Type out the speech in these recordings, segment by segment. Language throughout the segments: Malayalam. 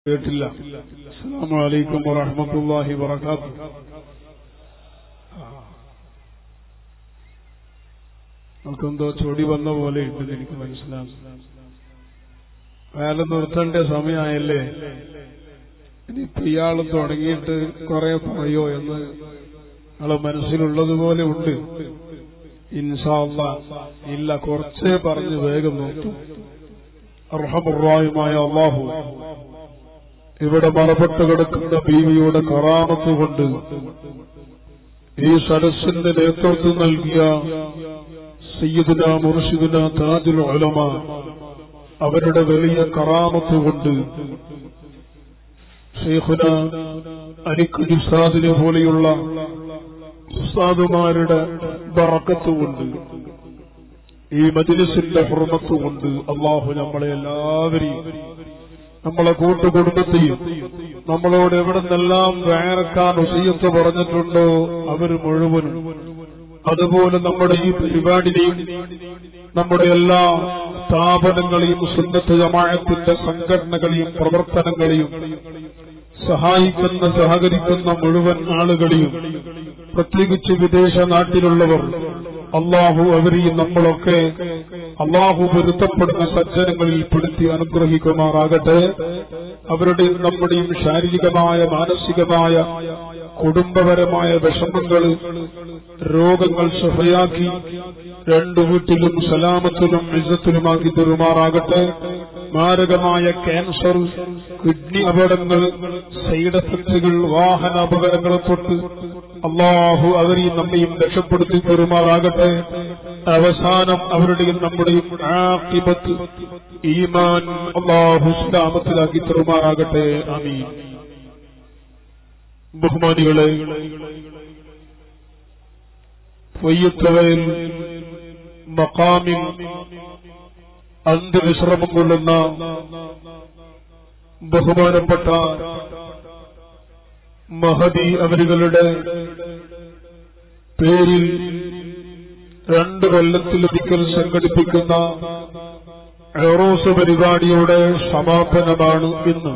കേട്ടില്ല അസ്സലാമു അലൈക്കും വറഹ്മത്തുള്ളാഹി വബറകാത്തു നമുക്കെന്തോ ചൊടി വന്ന പോലെ ഉണ്ടെന്ന് എനിക്ക് മനസ്സിലാകും അയാൾ നിർത്തേണ്ട സമയമായല്ലേ ഇനിയിപ്പോ ഇയാൾ തുടങ്ങിയിട്ട് കുറെ പറയോ എന്ന് നിങ്ങളെ മനസ്സിലുള്ളതുപോലെ ഉണ്ട് ഇൻഷാല്ല ഇല്ല കുറച്ചേ പറഞ്ഞ് വേഗം നോക്കും അർഹമുറായുമായ അള്ളാഹു ഇവിടെ മറപ്പെട്ട് കിടക്കുന്ന ബീവിയുടെ കറാമത്ത് കൊണ്ട് ഈ സരസിന്റെ നേതൃത്വം നൽകിയ സയ്യിദുന മുർഷിദുന താജുൽ ഉലമ അവരുടെ വലിയ കറാമത്ത് കൊണ്ട് ഷെയ്ഖുന അലിക്കുജി ഉസ്താദിനെ പോലെയുള്ള ഉസ്താദുമാരുടെ ബറക്കത്ത് കൊണ്ട് ഈ മജിലിസിന്റെ ഹുർമത്ത് കൊണ്ട് അള്ളാഹു നമ്മളെ എല്ലാവരെയും നമ്മളെ കൂട്ടുകുടുംബത്തെയും നമ്മളോട് എവിടെ നിന്നെല്ലാം വേറക്കാൻ ഉസീയത്ത് പറഞ്ഞിട്ടുണ്ടോ അവർ മുഴുവനും അതുപോലെ നമ്മുടെ ഈ പരിപാടിനെയും നമ്മുടെ എല്ലാ സ്ഥാപനങ്ങളെയും സുന്നത്ത് ജമാഅത്തിന്റെ സംഘടനകളെയും പ്രവർത്തനങ്ങളെയും സഹായിക്കുന്ന സഹകരിക്കുന്ന മുഴുവൻ ആളുകളെയും പ്രത്യേകിച്ച് വിദേശ നാട്ടിലുള്ളവർ അള്ളാഹു അവരെയും നമ്മളൊക്കെ അള്ളാഹു പൊരുത്തപ്പെടുന്ന സജ്ജനങ്ങളിൽ പെടുത്തി അനുഗ്രഹിക്കുമാറാകട്ടെ അവരുടെയും നമ്മുടെയും ശാരീരികമായ മാനസികമായ കുടുംബപരമായ വിഷമങ്ങൾ രോഗങ്ങൾ സുഖയാക്കി രണ്ടു വീട്ടിലും സലാമത്തിലും ഇസത്തിലുമാക്കി തെരുമാറാകട്ടെ മാരകമായ ക്യാൻസർ കിഡ്നി അപകടങ്ങൾ സൈഡ് എഫക്റ്റുകൾ വാഹന അപകടങ്ങളെ തൊട്ട് അള്ളാഹു അവരെയും നമ്മയും രക്ഷപ്പെടുത്തി പെരുമാറാകട്ടെ അവസാനം അവരുടെയും നമ്മുടെയും ആക്കിബത്ത് ഈമാൻ അള്ളാഹു ഇസ്ലാമത്തിലാക്കി തെരുമാറാകട്ടെ അമീൻ ബഹുമാനികളെ പൊയ്യത്തവയിൽ മക്കാമിൽ അന്ത്യവിശ്രമം കൊള്ളുന്ന ബഹുമാനപ്പെട്ട മഹദി അവരുകളുടെ പേരിൽ രണ്ട് കൊല്ലത്തിലൊരിക്കൽ സംഘടിപ്പിക്കുന്ന എറോസ് പരിപാടിയുടെ സമാപനമാണ് ഇന്ന്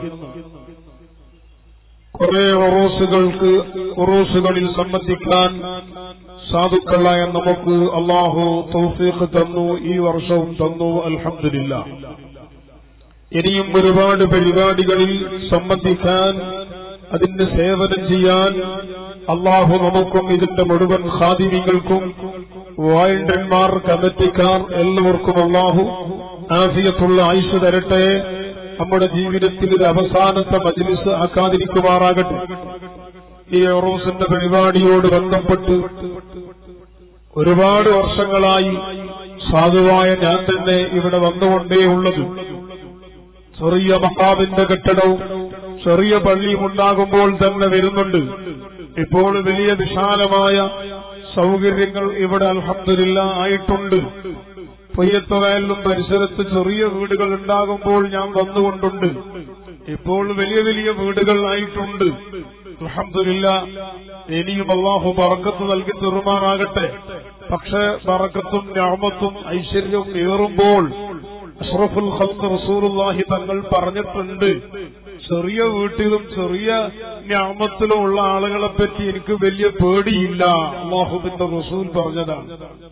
കുറെ ഒറോസുകൾക്ക് ഒറോസുകളിൽ സംബന്ധിക്കാൻ സാധുക്കളായ നമുക്ക് അള്ളാഹു തൗഫീഖ് തന്നു ഈ വർഷവും തന്നു അൽഹമില്ല ഇനിയും ഒരുപാട് പരിപാടികളിൽ സംബന്ധിക്കാൻ അതിന് സേവനം ചെയ്യാൻ അള്ളാഹു നമുക്കും ഇതിന്റെ മുഴുവൻ ഖാദിമികൾക്കും വായണ്ടന്മാർ കമ്മിറ്റിക്കാർ എല്ലാവർക്കും അള്ളാഹു ആഫിയത്തുള്ള ആയുഷ് തരട്ടെ നമ്മുടെ ജീവിതത്തിൽ ഒരു അവസാനത്തെ മജ്ലിസ് ആക്കാതിരിക്കുമാറാകട്ടെ ഈ ഒറോസിന്റെ പരിപാടിയോട് ബന്ധപ്പെട്ട് ഒരുപാട് വർഷങ്ങളായി സാധുവായ ഞാൻ തന്നെ ഇവിടെ വന്നുകൊണ്ടേയുള്ളത് ചെറിയ മഹാവിന്റെ കെട്ടിടവും ചെറിയ പള്ളിയും ഉണ്ടാകുമ്പോൾ തന്നെ വരുന്നുണ്ട് ഇപ്പോൾ വലിയ വിശാലമായ സൗകര്യങ്ങൾ ഇവിടെ അൽഹമില്ല ആയിട്ടുണ്ട് പൊയ്യത്തുവയലിലും പരിസരത്ത് ചെറിയ വീടുകൾ ഉണ്ടാകുമ്പോൾ ഞാൻ വന്നുകൊണ്ടുണ്ട് ഇപ്പോൾ വലിയ വലിയ വീടുകൾ ആയിട്ടുണ്ട് അലഹമില്ല ഇനിയും അള്ളാഹു പറക്കത്ത് നൽകി തെറുമാറാകട്ടെ പക്ഷെ പറക്കത്തും രാമത്തും ഐശ്വര്യവും ഏറുമ്പോൾ അഷ്റഫുൽ ഖൽക്ക് റസൂലുള്ളാഹി തങ്ങൾ പറഞ്ഞിട്ടുണ്ട് ചെറിയ വീട്ടിലും ചെറിയ ഞാമത്തിലും ഉള്ള ആളുകളെ പറ്റി എനിക്ക് വലിയ പേടിയില്ല അള്ളാഹുബിന്റെ റസൂൽ പറഞ്ഞതാണ്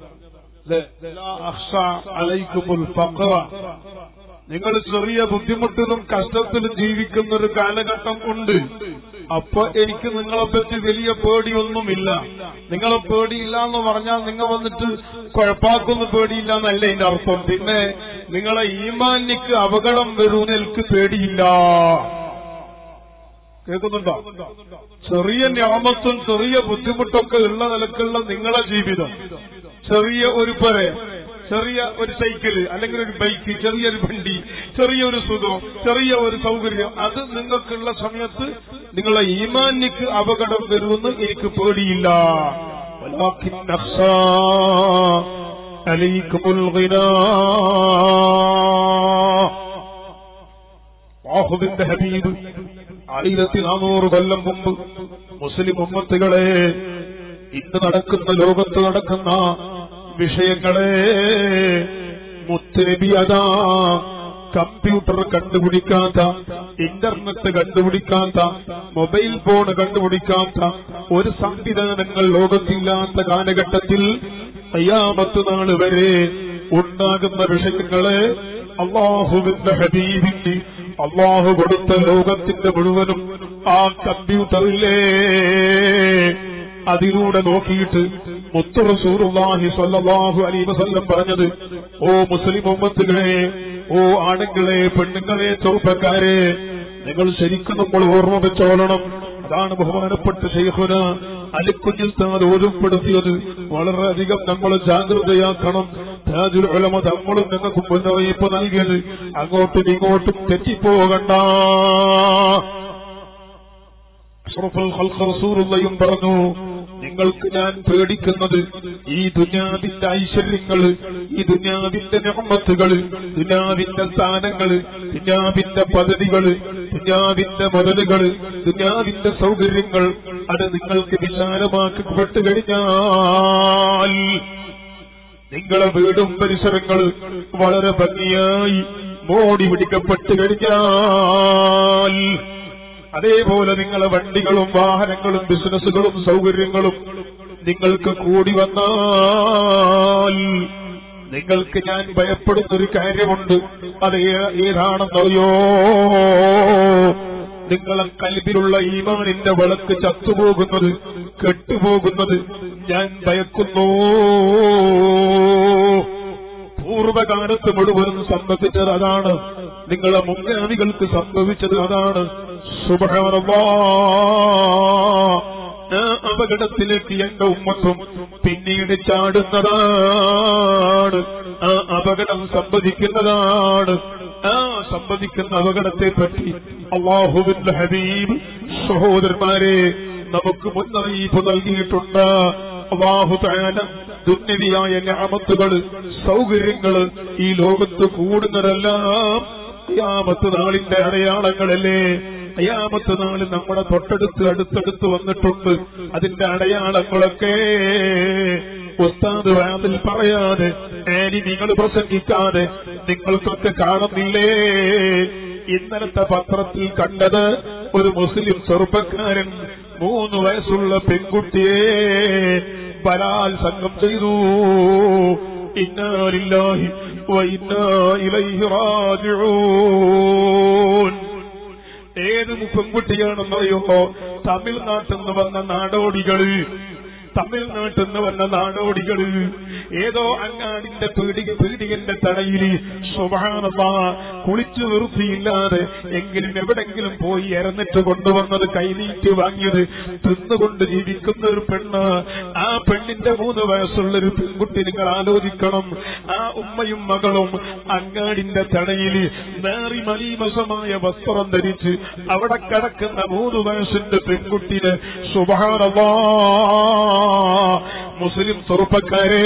നിങ്ങൾ ചെറിയ ബുദ്ധിമുട്ടിലും കഷ്ടത്തിലും ജീവിക്കുന്ന ഒരു കാലഘട്ടം ഉണ്ട് അപ്പൊ എനിക്ക് നിങ്ങളെ പറ്റി വലിയ പേടിയൊന്നുമില്ല നിങ്ങളെ പേടിയില്ല എന്ന് പറഞ്ഞാൽ നിങ്ങൾ വന്നിട്ട് കുഴപ്പാക്കുന്ന പേടിയില്ല എന്നല്ല എന്റെ അർത്ഥം പിന്നെ നിങ്ങളെ ഈമാനിക്ക് അപകടം വരുമെന്ന് എനിക്ക് പേടിയില്ല കേൾക്കുന്നുണ്ടോ ചെറിയ ഞാമത്തും ചെറിയ ബുദ്ധിമുട്ടൊക്കെ ഉള്ള നിലക്കുള്ള നിങ്ങളെ ജീവിതം ചെറിയ ഒരു പരെ ചെറിയ ഒരു സൈക്കിള് അല്ലെങ്കിൽ ഒരു ബൈക്ക് ചെറിയൊരു വണ്ടി ചെറിയൊരു സുഖം ചെറിയ ഒരു സൗകര്യം അത് നിങ്ങൾക്കുള്ള സമയത്ത് നിങ്ങളെ ഈമാനിക്ക് അപകടം വരുമെന്ന് എനിക്ക് പേടിയില്ല ബാഹുവിന്റെ ഹബീബ് ആയിരത്തി നാനൂറ് കൊല്ലം മുമ്പ് മുസ്ലിം ഉമ്മത്തുകളെ ഇന്ന് നടക്കുന്ന ലോകത്ത് നടക്കുന്ന വിഷയങ്ങളെ മുത്തനബി അതാ കമ്പ്യൂട്ടർ കണ്ടുപിടിക്കാത്ത ഇന്റർനെറ്റ് കണ്ടുപിടിക്കാത്ത മൊബൈൽ ഫോൺ കണ്ടുപിടിക്കാത്ത ഒരു സംവിധാനങ്ങൾ ലോകത്തില്ലാത്ത കാലഘട്ടത്തിൽ അയ്യാമത്ത് നാള് വരെ ഉണ്ടാകുന്ന വിഷയങ്ങളെ അള്ളാഹുവിന്റെ ഹബീബിന് അള്ളാഹു കൊടുത്ത ലോകത്തിന്റെ മുഴുവനും ആ കമ്പ്യൂട്ടറില്ലേ അതിലൂടെ നോക്കിയിട്ട് മുത്തുറസൂറുല്ലാഹി സ്വല്ലല്ലാഹു അലൈഹി വസല്ലം പറഞ്ഞത് ഓ മുസ്ലിം ഉമ്മത്തുകളെ ഓ ആണുങ്ങളെ പെണ്ണുങ്ങളെ ചെറുപ്പക്കാരെ നിങ്ങൾ ശരിക്കും നമ്മൾ ഓർമ്മ വെച്ചോളണം അതാണ് ബഹുമാനപ്പെട്ട ഷെയ്ഖുന അലിക്കുഞ്ഞിൽ താൻ ഓർമ്മപ്പെടുത്തിയത് വളരെയധികം നമ്മൾ ജാഗ്രതയാക്കണം താജുൽ ഉലമ നമ്മളും നിങ്ങൾക്ക് മുന്നറിയിപ്പ് നൽകിയത് അങ്ങോട്ടും ഇങ്ങോട്ടും തെറ്റിപ്പോകണ്ട അഷ്റഫുൽ ഖൽഖ് റസൂലുള്ളയും പറഞ്ഞു നിങ്ങൾക്ക് ഞാൻ പേടിക്കുന്നത് ഈ ദുനിയാവിന്റെ ഐശ്വര്യങ്ങള് ഈ ദുനിയാവിന്റെ നിഹമ്മത്തുകള് ദുനിയാവിന്റെ സ്ഥാനങ്ങള് ദുനിയാവിന്റെ പദ്ധതികള് ദുനിയാവിന്റെ മുതലുകള് ദുനിയാവിന്റെ സൗകര്യങ്ങൾ അത് നിങ്ങൾക്ക് വിശാലമാക്കപ്പെട്ടു കഴിഞ്ഞാൽ നിങ്ങളെ വീടും പരിസരങ്ങള് വളരെ ഭംഗിയായി മോടി പിടിക്കപ്പെട്ടു കഴിഞ്ഞാൽ അതേപോലെ നിങ്ങളെ വണ്ടികളും വാഹനങ്ങളും ബിസിനസ്സുകളും സൗകര്യങ്ങളും നിങ്ങൾക്ക് കൂടി വന്നാൽ നിങ്ങൾക്ക് ഞാൻ ഭയപ്പെടുന്ന ഒരു കാര്യമുണ്ട് അത് ഏ- ഏതാണെന്നറിയോ നിങ്ങളെ കൽബിലുള്ള ഈമാനിന്റെ വിളക്ക് ചത്തുപോകുന്നത് കെട്ടുപോകുന്നത് ഞാൻ ഭയക്കുന്നു പൂർവകാലത്ത് മുഴുവനും സംഭവിച്ചത് അതാണ് നിങ്ങളെ മുൻഗാമികൾക്ക് സംഭവിച്ചത് അതാണ് സുബ്ഹാനല്ലാ ആ അപകടത്തിലേക്ക് എന്റെ ഉമ്മത്തും പിന്നീട് ചാടുന്നതാണ് ആ അപകടം സംഭവിക്കുന്നതാണ് ആ സംഭവിക്കുന്ന അപകടത്തെ പറ്റി അള്ളാഹുവിന്റെ ഹബീബ് സഹോദരന്മാരെ നമുക്ക് മുന്നറിയിപ്പ് നൽകിയിട്ടുണ്ട് അള്ളാഹു താന ദുന്യവിയായ ഞാമത്തുകള് സൗകര്യങ്ങള് ഈ ലോകത്ത് കൂടുന്നതെല്ലാം അയാമത്ത് നാളിന്റെ അടയാളങ്ങളല്ലേ അയാമത്ത് നാള് നമ്മുടെ തൊട്ടടുത്ത് അടുത്തടുത്ത് വന്നിട്ടുണ്ട് അതിന്റെ അടയാളങ്ങളൊക്കെ ഉസ്താദ് വാതിൽ പറയാതെ ഏനി നിങ്ങൾ പ്രസംഗിക്കാതെ നിങ്ങൾക്കൊക്കെ കാണുന്നില്ലേ ഇന്നലത്തെ പത്രത്തിൽ കണ്ടത് ഒരു മുസ്ലിം ചെറുപ്പക്കാരൻ മൂന്ന് വയസ്സുള്ള പെൺകുട്ടിയെ ബലാത്സംഗം ചെയ്തു ഇന്നാലില്ലാഹി വഇന്നാ ഇലൈഹി റാജിഊൻ ഏത് പെൺകുട്ടിയാണെന്നറിയുമ്പോ തമിഴ്നാട്ടിൽ നിന്ന് വന്ന നാടോടികള് തമിഴ്നാട്ടിൽ നിന്ന് വന്ന നാടോടികള് ഏതോ അങ്ങാടിന്റെ പീടിക പീടികന്റെ തടയിൽ സുബാനത കുളിച്ചു വൃത്തിയില്ലാതെ എങ്കിലും എവിടെങ്കിലും പോയി ഇറന്നിട്ട് കൊണ്ടുവന്നത് കൈനീട്ടി വാങ്ങിയത് തിന്നുകൊണ്ട് ജീവിക്കുന്ന ഒരു പെണ്ണ് ആ പെണ്ണിന്റെ മൂന്ന് വയസ്സുള്ള ഒരു പെൺകുട്ടി നിങ്ങൾ ആലോചിക്കണം ആ ഉമ്മയും മകളും അങ്ങാടിന്റെ തടയിൽ നേറി മലീമസമായ വസ്ത്രം ധരിച്ച് അവിടെ കിടക്കുന്ന മൂന്ന് വയസ്സിന്റെ പെൺകുട്ടിന് സുബാനവാ മുസ്ലിം ചെറുപ്പക്കാരെ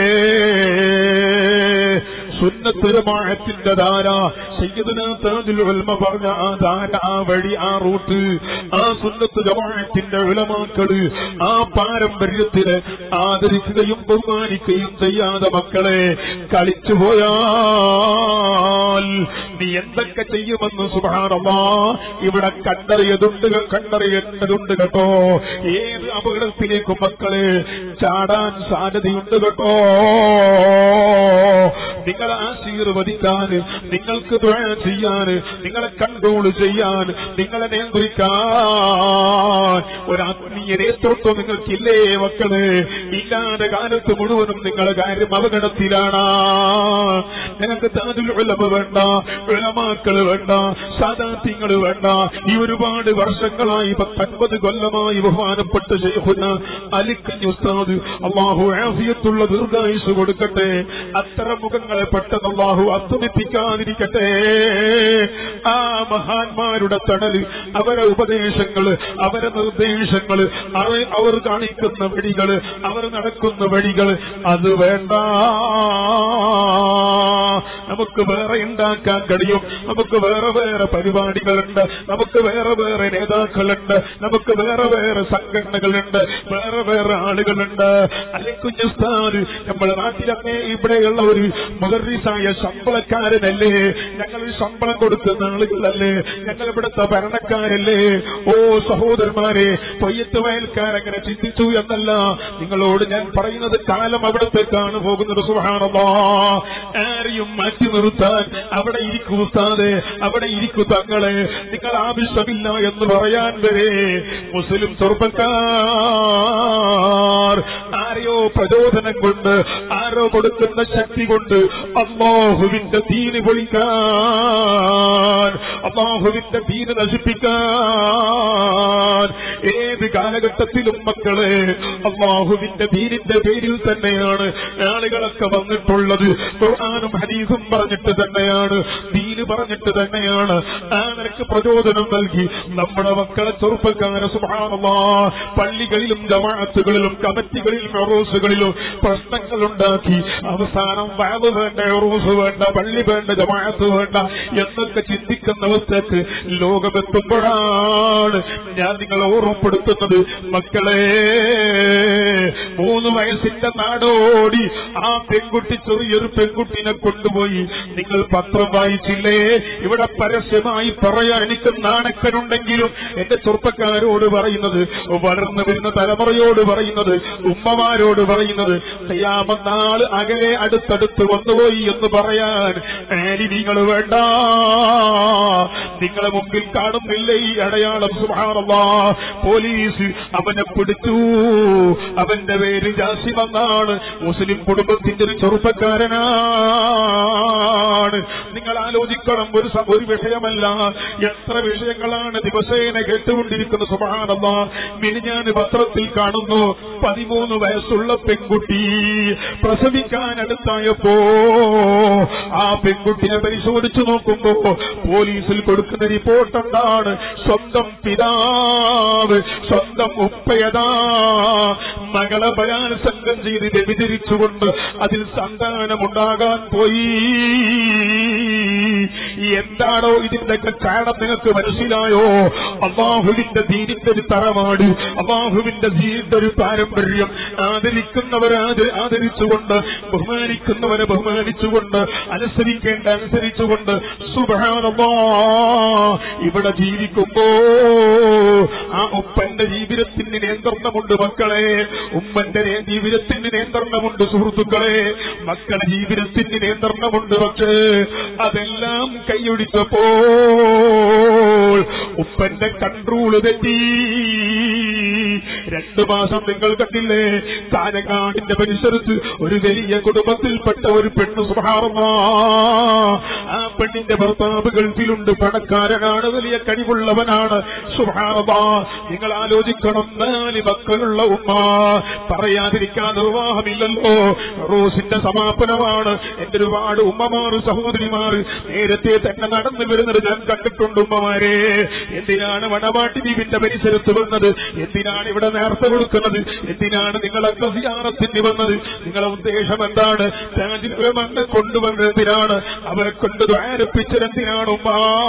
സുന്നത്തുരമാഴത്തിന്റെ ധാര സയ്യിദുന താജുൽ ഉൽമ പറഞ്ഞ ആ ധാര ആ വഴി ആ റൂട്ട് ആ സുന്നത്ത് ജമാഅത്തിന്റെ ഉലമാക്കള് ആ പാരമ്പര്യത്തിന് ആദരിക്കുകയും ബഹുമാനിക്കുകയും ചെയ്യാതെ മക്കളെ കളിച്ചു പോയാൽ നീ എന്തൊക്കെ ചെയ്യുമെന്ന് സുബാനമാ ഇവിടെ കണ്ടറിയതുണ്ട് കണ്ടറിയേണ്ടതുണ്ട് കേട്ടോ ഏത് അപകടത്തിലേക്കും മക്കളെ ചാടാൻ സാധ്യതയുണ്ട് കേട്ടോ നിങ്ങളെ ആശീർവദിക്കാൻ നിങ്ങൾക്ക് ദുആ ചെയ്യാൻ നിങ്ങളെ കൺട്രോൾ ചെയ്യാൻ നിങ്ങളെ നിയന്ത്രിക്കാൻ ഒരു ആത്മീയ നേതൃത്വം നിങ്ങൾക്കില്ലേ മക്കള് ഇല്ലാതെ കാലത്ത് മുഴുവനും നിങ്ങളെ കാര്യം അപകടത്തിലാണ് നിങ്ങൾക്ക് താജുൽ ഉലമ വേണ്ട ഉലമാക്കള് വേണ്ട സാദാത്യങ്ങള് വേണ്ട ഈ ഒരുപാട് വർഷങ്ങളായി പത്തൊൻപത് കൊല്ലമായി ബഹുമാനപ്പെട്ട ശൈഖുന അലിക്കഞ്ഞ് ഉസ്താദ് അള്ളാഹു ആഫിയത്തുള്ള ദീർഘായുസ് കൊടുക്കട്ടെ അത്തരം മുഖങ്ങളെ പെട്ടെന്ന് അള്ളാഹു അസ്തമിപ്പിക്കാതിരിക്കട്ടെ ആ മഹാന്മാരുടെ തണല് അവരെ ഉപദേശങ്ങള് അവരെ നിർദ്ദേശങ്ങള് അവ- അവർ കാണിക്കുന്ന വഴികള് അവർ നടക്കുന്ന വഴികള് അത് വേണ്ട നമുക്ക് വേറെ ഉണ്ടാക്കാൻ കഴിയും നമുക്ക് വേറെ വേറെ പരിപാടികളുണ്ട് നമുക്ക് വേറെ വേറെ നേതാക്കളുണ്ട് നമുക്ക് വേറെ വേറെ സംഘടനകളുണ്ട് വേറെ വേറെ ആളുകളുണ്ട് അല്ലെങ്കിൽ അലിക്കുഞ്ഞ് ഉസ്താദ് നമ്മുടെ നാട്ടിലൊക്കെ ഇവിടെയുള്ള ഒരു മുദർറിസായ ശമ്പളക്കാരനല്ലേ ഞങ്ങൾ ശമ്പളം കൊടുക്കുന്ന ആളുകളല്ലേ ഞങ്ങൾ ഇവിടുത്തെ ഭരണക്കാരല്ലേ ഓ സഹോദരന്മാരെ പൊയ്യത്ത് വയൽക്കാരങ്ങനെ ചിന്തിച്ചു എന്നല്ല നിങ്ങളോട് ഞാൻ പറയുന്നത് കാലം അവിടത്തേക്കാണ് പോകുന്നത് സുഹാണമോ ആരെയും മാറ്റി നിർത്താൻ അവിടെ ഇരിക്കൂ ഉസ്താദെ അവിടെ ഇരിക്കൂ തങ്ങളെ നിങ്ങൾ ആവശ്യമില്ല എന്ന് പറയാൻ വരെ മുസ്ലിം ചെറുപ്പക്കാർ ആരെയോ പ്രചോദനം കൊണ്ട് ആരോ കൊടുക്കുന്ന ശക്തി കൊണ്ട് അള്ളാഹുവിന്റെ ദീന് പൊളിക്കാൻ അള്ളാഹുവിന്റെ ദീന് നശിപ്പിക്കാൻ ഏത് കാലഘട്ടത്തിലും മക്കളെ അള്ളാഹുവിന്റെ ദീനിന്റെ പേരിൽ തന്നെയാണ് ആളുകളൊക്കെ വന്നിട്ടുള്ളത് ഖുർആാനും ഹദീസും പറഞ്ഞിട്ട് തന്നെയാണ് ദീന് പറഞ്ഞിട്ട് തന്നെയാണ് ആ നിനക്ക് പ്രചോദനം നൽകി നമ്മുടെ മക്കളെ ചെറുപ്പക്കാരെ സുഭാണമാ പള്ളികളിലും ജമാഅത്തുകളിലും കമ്മിറ്റികളിലും ഒറൂസുകളിലും പ്രശ്നങ്ങൾ ഉണ്ടാക്കി അവസാനം വയത് വേണ്ട ഒറൂസ് വേണ്ട പള്ളി വേണ്ട ജമാഅത്ത് വേണ്ട എന്നൊക്കെ ചിന്തിക്കുന്നവർക്ക് ലോകമെത്തുമ്പോഴാണ് ഞാൻ നിങ്ങളെ ഓർമ്മപ്പെടുത്തുന്നത് മക്കളെ മൂന്ന് വയസ്സിന്റെ നാടോടി ആ പെൺകുട്ടി ചെറിയൊരു പെൺകുട്ടിനെ കൊണ്ടുപോയി നിങ്ങൾ പത്രം വായിച്ചില്ലേ ഇവിടെ പരസ്യമായി പറയാൻ എനിക്ക് നാണക്കനുണ്ടെങ്കിലും എന്റെ ചെറുപ്പക്കാരോട് പറയുന്നത് വളർന്നു വരുന്ന തലമുറയോട് പറയുന്നത് ഉമ്മമാരോട് പറയുന്നത് ചെയ്യാമെന്നാൾ അകലെ അടുത്തടുത്ത് വന്നുപോയി എന്ന് പറയാൻ നിങ്ങൾ വേണ്ട നിങ്ങളെ മുമ്പിൽ കാണുന്നില്ല ഈ അടയാളം സുഭാറവാ പോലീസ് അവനെ പിടിച്ചു അവന്റെ പേര് ജാസിം എന്നാണ് മുസ്ലിം കുടുംബത്തിന്റെ ഒരു ചെറുപ്പക്കാരനാണ് നിങ്ങൾ ആലോചിക്കണം ഒരു സ- ഒരു വിഷയമല്ല എത്ര വിഷയങ്ങളാണ് ദിവസേന കേട്ടുകൊണ്ടിരിക്കുന്ന സുഭാനമ്മ മിനിഞ്ഞാൻ പത്രത്തിൽ കാണുന്നു പതിമൂന്ന് വയസ്സുള്ള പെൺകുട്ടി പ്രസവിക്കാൻ അടുത്തായപ്പോ ആ പെൺകുട്ടിനെ പരിശോധിച്ചു നോക്കുമ്പോ പോലീസിൽ കൊടുക്കുന്ന റിപ്പോർട്ട് എന്താണ് സ്വന്തം പിതാവ് സ്വന്തം ഉപ്പയതാ മകളെ ബലാത്സംഗം ചെയ്ത് വ്യഭിചരിച്ചുകൊണ്ട് അതിൽ സന്താനമുണ്ടാകാൻ പോയി എന്താണോ ഇതിന്റെയൊക്കെ കാരണം നിങ്ങൾക്ക് മനസ്സിലായോ അള്ളാഹുവിന്റെ ദീനിന്റെ ഒരു തറവാട് അള്ളാഹുവിന്റെ ദീനിന്റെ ഒരു പാരമ്പര്യം ആദരിക്കുന്നവരെ ആദ- ആദരിച്ചുകൊണ്ട് ബഹുമാനിക്കുന്നവരെ ബഹുമാനിച്ചുകൊണ്ട് അനുസരിക്കേണ്ട അനുസരിച്ചുകൊണ്ട് സുബഹാനല്ലാ ഇവിടെ ജീവിക്കുമ്പോ ആ ഉപ്പന്റെ ജീവിതത്തിന് നിയന്ത്രണമുണ്ട് മക്കളെ ഉമ്മന്റെ നേ- ജീവിതത്തിന് നിയന്ത്രണമുണ്ട് സുഹൃത്തുക്കളെ മക്കളുടെ ജീവിതത്തിന് നിയന്ത്രണമുണ്ട് പക്ഷേ അതെല്ലാം കൈയൊടിച്ചപ്പോൾ ഉപ്പന്റെ കൺട്രോള് തെറ്റി രണ്ടു മാസം നിങ്ങൾ കണ്ടില്ലേ കാനങ്ങാടിന്റെ പരിസരത്ത് ഒരു വലിയ കുടുംബത്തിൽപ്പെട്ട ഒരു പെണ്ണ് സുഹാർമാ ആ പെണ്ണിന്റെ ഭർത്താവ് ഗൾഫിലുണ്ട് പണക്കാരനാണ് വലിയ കഴിവുള്ളവനാണ് സുഹാർമാ നിങ്ങൾ ആലോചിക്കണം നാല് മക്കളുള്ള ഉമ്മ പറയാതിരിക്കാൻ നിർവാഹമില്ലല്ലോ റോസിന്റെ സമാപനമാണ് എന്റെ ഒരുപാട് ഉമ്മമാർ സഹോദരിമാർ നേരത്തെ തന്നെ നടന്നു വരുന്നത് ഞാൻ കണ്ടിട്ടുണ്ട് ഉമ്മമാരെ എന്തിനാണ് വടമാട്ടി ദ്വീപിന്റെ പരിസരത്ത് വന്നത് എന്തിനാണ് ഇവിടെ നേർത്ത കൊടുക്കുന്നത് എന്തിനാണ് നിങ്ങളൊക്കെ സിയാറത്തിന് വന്നത് നിങ്ങളെ ഉദ്ദേശം എന്താണ് രാജ്യമെ കൊണ്ടുവന്നത് എന്തിനാണ് അവരെ കൊണ്ട് ദ്വാരപ്പിച്ചതെന്തിനാണ് ഉമ്മ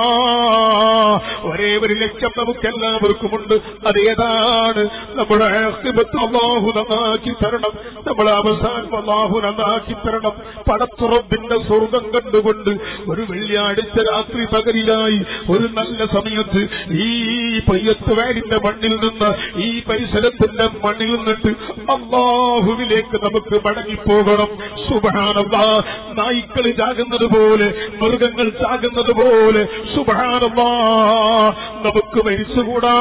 ഒരേ ഒരു ലക്ഷ്യം നമുക്ക് എല്ലാവർക്കുമുണ്ട് അതേതാണ് നമ്മുടെ ആഖിബത്ത് അള്ളാഹു നന്നാക്കി തരണം നമ്മളെ അവസാനം അള്ളാഹു നന്നാക്കി തരണം പടത്തുറപ്പിന്റെ സ്വർഗം കണ്ടുകൊണ്ട് ഒരു വെള്ളിയാഴ്ച രാത്രി പകരിലായി ഒരു നല്ല സമയത്ത് ഈ പയ്യത്ത് വേരിന്റെ മണ്ണിൽ നിന്ന് ഈ പരിസരത്തിന്റെ മണ്ണിൽ നിന്നിട്ട് അള്ളാഹുവിലേക്ക് നമുക്ക് മടങ്ങിപ്പോകണം സുബാനല്ലാ നായ്ക്കൾ ചാകുന്നത് പോലെ മൃഗങ്ങൾ ചാകുന്നത് പോലെ സുബാനല്ലാ നമുക്ക് മരിച്ചുകൂടാ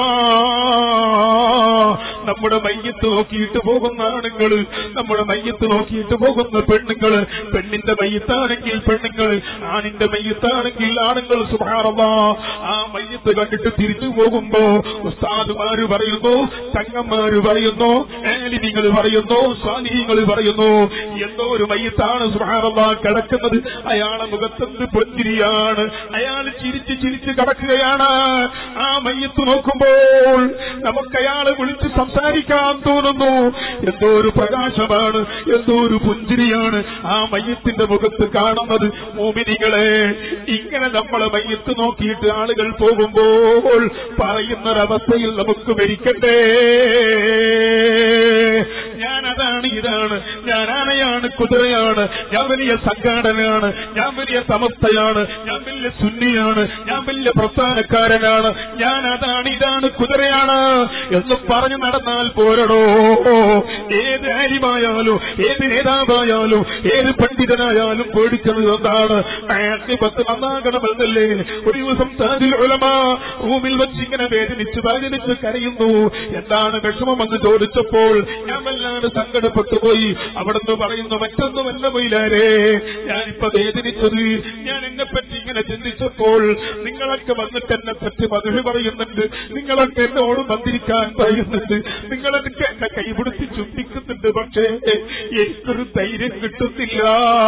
നമ്മുടെ മയ്യത്ത് നോക്കിയിട്ട് പോകുന്ന ആണുങ്ങൾ നമ്മുടെ മയ്യത്ത് നോക്കിയിട്ട് പോകുന്ന പെണ്ണുങ്ങൾ പെണ്ണിന്റെ മയ്യത്താണെങ്കിൽ പെണ്ണുങ്ങൾ ആണിന്റെ മയ്യത്താണെങ്കിൽ ആണുങ്ങൾ സുഭാറമാ ആ മയ്യത്ത് കണ്ടിട്ട് തിരിച്ചു പോകുമ്പോ ഉസ്താദുമാര് പറയുന്നു തങ്ങന്മാര് പറയുന്നു ആലിമികൾ പറയുന്നു സ്വാധീനങ്ങൾ പറയുന്നു എന്തോ ഒരു മയ്യത്താണ് സുഭാറമാ കിടക്കുന്നത് അയാളെ മുഖത്തെന്ത് പൊന്തിരിയാണ് അയാൾ ചിരിച്ച് ചിരിച്ച് കിടക്കുകയാണ് ആ മയ്യത്ത് നോക്കുമ്പോൾ നമുക്ക് അയാളെ വിളിച്ച് സംസാരിക്കാൻ തോന്നുന്നു എന്തോ ഒരു പ്രകാശമാണ് എന്തോ ഒരു പുഞ്ചിരിയാണ് ആ മയ്യത്തിന്റെ മുഖത്ത് കാണുന്നത് മോമിനികളെ ഇങ്ങനെ നമ്മളെ മയ്യത്ത് നോക്കിയിട്ട് ആളുകൾ പോകുമ്പോൾ പറയുന്നൊരവസ്ഥയിൽ നമുക്ക് മരിക്കണ്ടേ ഞാൻ അതാണ് ഇതാണ് കഴുതയാണ് ഞാൻ ആനയാണ് കുതിരയാണ് ഞാൻ വലിയ സംഘാടനയാണ് ഞാൻ വലിയ സമസ്തയാണ് ഞാൻ വലിയ സുന്നിയാണ് ഞാൻ വലിയ പ്രസ്ഥാനക്കാരനാണ് ഞാൻ അതാണ് ഇതാണ് കുതിരയാണ് എന്ന് പറഞ്ഞു നടന്നാൽ പോരടോ ഏത് ആര്യമായാലും ഏത് നേതാവായാലും ഏത് പണ്ഡിതനായാലും പേടിക്കുന്നത് എന്താണ് ആഖിബത്ത് നന്നാകണമെന്നല്ലേ ഒരു ദിവസം താജിൽ ഉലമ റൂമിൽ വെച്ച് ഇങ്ങനെ വേദനിച്ച് വേദനിച്ച് കരയുന്നു എന്താണ് വിഷമമെന്ന് ചോദിച്ചപ്പോൾ ഞാൻ വല്ലാതെ സങ്കടപ്പെട്ടു പോയി അവിടുന്ന് പറയുന്നു മറ്റൊന്നുമല്ല മൊയിലാരേ ഞാനിപ്പോ വേദനിച്ചത് ഞാൻ എന്നെ പറ്റി ഇങ്ങനെ ചിന്തിച്ചപ്പോൾ നിങ്ങളൊക്കെ വന്നിട്ട് എന്നെ പറ്റി മധുര പറയുന്നുണ്ട് നിങ്ങളൊക്കെ എന്നോട് മന്ത്രിക്കാൻ പറയുന്നുണ്ട് നിങ്ങളൊക്കെ എന്നെ കൈപിടിച്ച് ചുംബിക്കുന്നുണ്ട് പക്ഷേ എനിക്കൊരു ധൈര്യം കിട്ടുന്നില്ല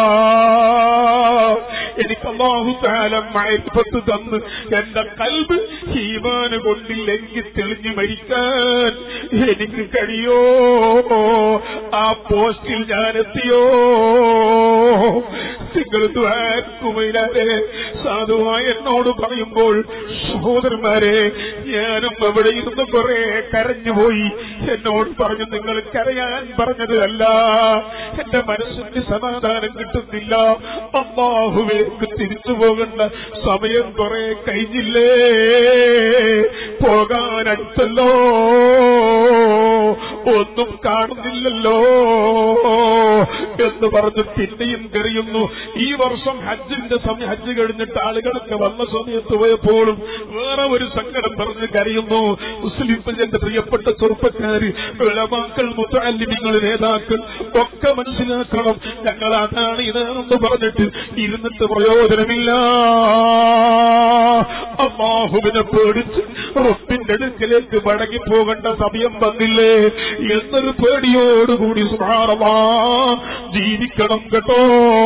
എനിക്ക് അള്ളാഹുകാലം മയൽപ്പത്ത് തന്ന് എന്റെ കൽബ് ഹീമാന് കൊണ്ടില്ലെങ്കിൽ തെളിഞ്ഞു മരിക്കാൻ എനിക്ക് കഴിയോ ആ പോസ്റ്റിൽ ഞാൻ എത്തിയോ നിങ്ങൾ ദ്വാരക്കുമയിലാരെ സാധുവായ എന്നോട് പറയുമ്പോൾ സഹോദരന്മാരെ ഞാനും അവിടെ ഇരുന്ന് കുറെ കരഞ്ഞുപോയി എന്നോട് പറഞ്ഞു നിങ്ങൾ കരയാൻ പറഞ്ഞത് അല്ല എന്റെ മനസ്സിന് സമാധാനം കിട്ടുന്നില്ല അമ്മാഹുവേക്ക് തിരിച്ചു പോകേണ്ട സമയം കുറെ കഴിഞ്ഞില്ലേ പോകാൻ അടുത്തല്ലോ ഒന്നും കാണുന്നില്ലല്ലോ എന്ന് പറഞ്ഞ് പിന്നെയും കറിയുന്നു ഈ വർഷം ഹജ്ജിന്റെ സമയം ഹജ്ജ് കഴിഞ്ഞിട്ട് ആളുകളൊക്കെ വന്ന സമയത്ത് പോയപ്പോഴും വേറെ ഒരു സങ്കടം പറഞ്ഞ് കരയുന്നു മുസ്ലിം എന്റെ പ്രിയപ്പെട്ട ചെറുപ്പക്കാര് വിളവാക്കൾ മുത്താലിമിങ്ങൾ നേതാക്കൾ ഒക്കെ മനസ്സിലാക്കണം ഞങ്ങൾ അതാണ് ഇതാണെന്ന് പറഞ്ഞിട്ട് ഇരുന്നിട്ട് പ്രയോജനമില്ല അമ്മാഹുവിനെ പേടിച്ച് റബ്ബിന്റെ അടുക്കലേക്ക് മടങ്ങി പോകേണ്ട സമയം വന്നില്ലേ എന്നൊരു പേടിയോടുകൂടി സുഹാറമാ ജീവിക്കണം കേട്ടോ